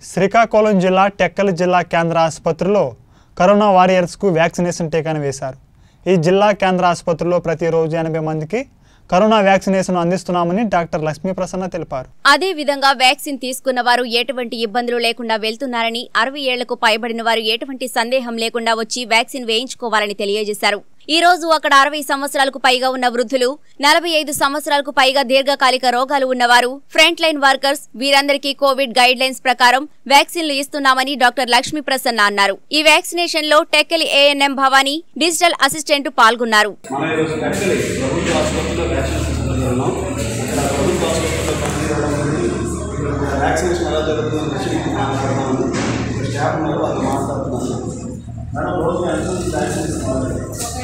శ్రీకాకుళం జిల్లా టెక్కలి జిల్లా కేంద్ర ఆసుపత్రిలో కరోనా వారియర్స్కు వ్యాక్సినేషన్ టీకాను వేశారు ఈ జిల్లా కేంద్ర ఆసుపత్రిలో ప్రతిరోజు ఎనభై మందికి కరోనా వ్యాక్సినేషన్ అందిస్తున్నామని డాక్టర్ లక్ష్మీ ప్రసన్న తెలిపారు అదే విధంగా వ్యాక్సిన్ తీసుకున్న వారు ఎటువంటి ఇబ్బందులు లేకుండా వెళ్తున్నారని అరవై ఏళ్లకు పైబడిన వారు ఎటువంటి సందేహం లేకుండా వచ్చి వ్యాక్సిన్ వేయించుకోవాలని తెలియజేశారు ఈ రోజు అక్కడ అరవై సంవత్సరాలకు పైగా ఉన్న వృద్ధులు నలభై ఐదు సంవత్సరాలకు పైగా దీర్ఘకాలిక రోగాలు ఉన్నవారు ఫ్రంట్ లైన్ వర్కర్స్ వీరందరికీ కోవిడ్ గైడ్ లైన్స్ ప్రకారం వ్యాక్సిన్లు ఇస్తున్నామని డాక్టర్ లక్ష్మీ ప్రసన్న అన్నారు ఈ వ్యాక్సినేషన్ లో Tekkali ANM Bhavani digital assistant పాల్గొన్నారు మన ఈరోజు కట్టలి ప్రభుత్వ ఆసుపత్రిలో వ్యాక్సినేషన్ ఉన్నాం ఇక్కడ ప్రభుత్వ ఆసుపత్రిలో పనిచేయడం వల్ల ఇక్కడ వ్యాక్సినేషన్ ఎలా జరుగుతుందని చెప్పి మీకు మాట్లాడుతున్నాను ఇక్కడ స్టాఫ్ ఉన్నారు వాళ్ళు మాట్లాడుతున్నాను మేడం రోజు ఎంతమంది వ్యాక్సినేషన్ ఇవ్వాలి?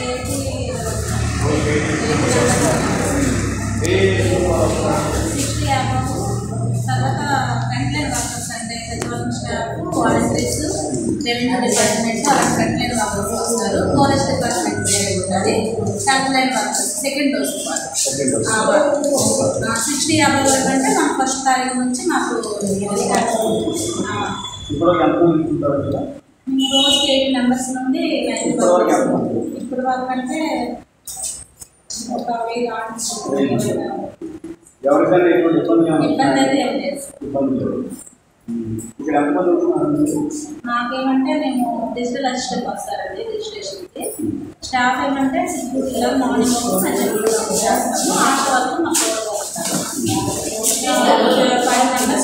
రోజు ఎయిటీ మెంబర్స్ వస్తున్నారు. ఏ ఏజ్ గ్రూప్ వాళ్ళు వస్తున్నారు? తర్వాత ఫ్రంట్లైన్ వర్కర్స్ అంటే సచివాలయం స్టాఫ్ వాలంటీర్స్ రెవెన్యూ డిపార్ట్మెంట్ అలా ఫ్రంట్లైన్ వర్కర్స్ వస్తారు కాలేజ్ డిపార్ట్మెంట్ వేరే ఉంటుంది frontline workers second dose second dose. Sixty యాభై వరకు అంటే మాకు ఫస్ట్ తారీఖు నుంచి మాకు ఇది ఆ, ఇప్పుడు ఎంతమంది ఉంటారు ఇక్కడ రోజుకి ఎయిట్ మెంబర్స్ నుండి ఇప్పటివరకు ఎంతమంది? ఇప్పుడు వరకు అంటే ఒక వెయ్యి ఆర్డర్స్ ఎవరికైనా ఎటువంటి ఇబ్బంది ఏమైనా ఇబ్బంది అయితే ఉన్నాయా? ఏం లేదు ఇబ్బంది లేదు ఉమ్. ఇక్కడ ఎంతమంది ఉంటున్నారు మాకేమంటే మేము డిజిటల్ అసిస్టెంట్ వస్తారండి రిజిస్ట్రేషన్కి స్టాఫ్ ఏమంటే సింపుల్గా మార్నింగ్ సంజయ్ చేస్తాము ఆఫ్ వరకు మాకు ఫైవ్ మెంబర్స్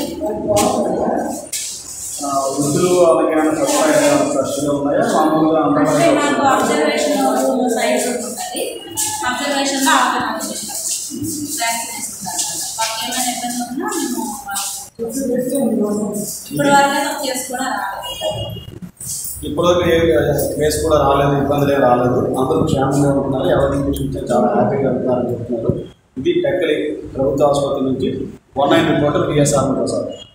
ఆ, వృద్ధులు వాళ్ళకి ఏమైనా సదుపాయాలు ఫ్రెష్గా ఉన్నాయా మామూలుగా అంటే అందరూ మాకు అబ్జర్వేషన్ సైడ్ ఉంటుంది అబ్జర్వేషన్లో ఆఫ్ వ్యాక్సిన్ ఇస్తున్నారు మాకు ఏమైనా ఇబ్బంది ఉన్నా మేము ఇప్పుడు వరకే మాకు కేసు కూడా రాలేదు ఇప్పటివరకు ఏ కేసు కూడా రాలేదు ఇబ్బందులే రాలేదు అందరూ క్షేమంగా ఉంటున్నారు ఎవరిని చూస్తే చాలా హ్యాపీగా ఉంటున్నారని చెప్తున్నారు ఇది టెక్కలి ప్రభుత్వ ఆసుపత్రి నుంచి one nine reporter BSR Prasad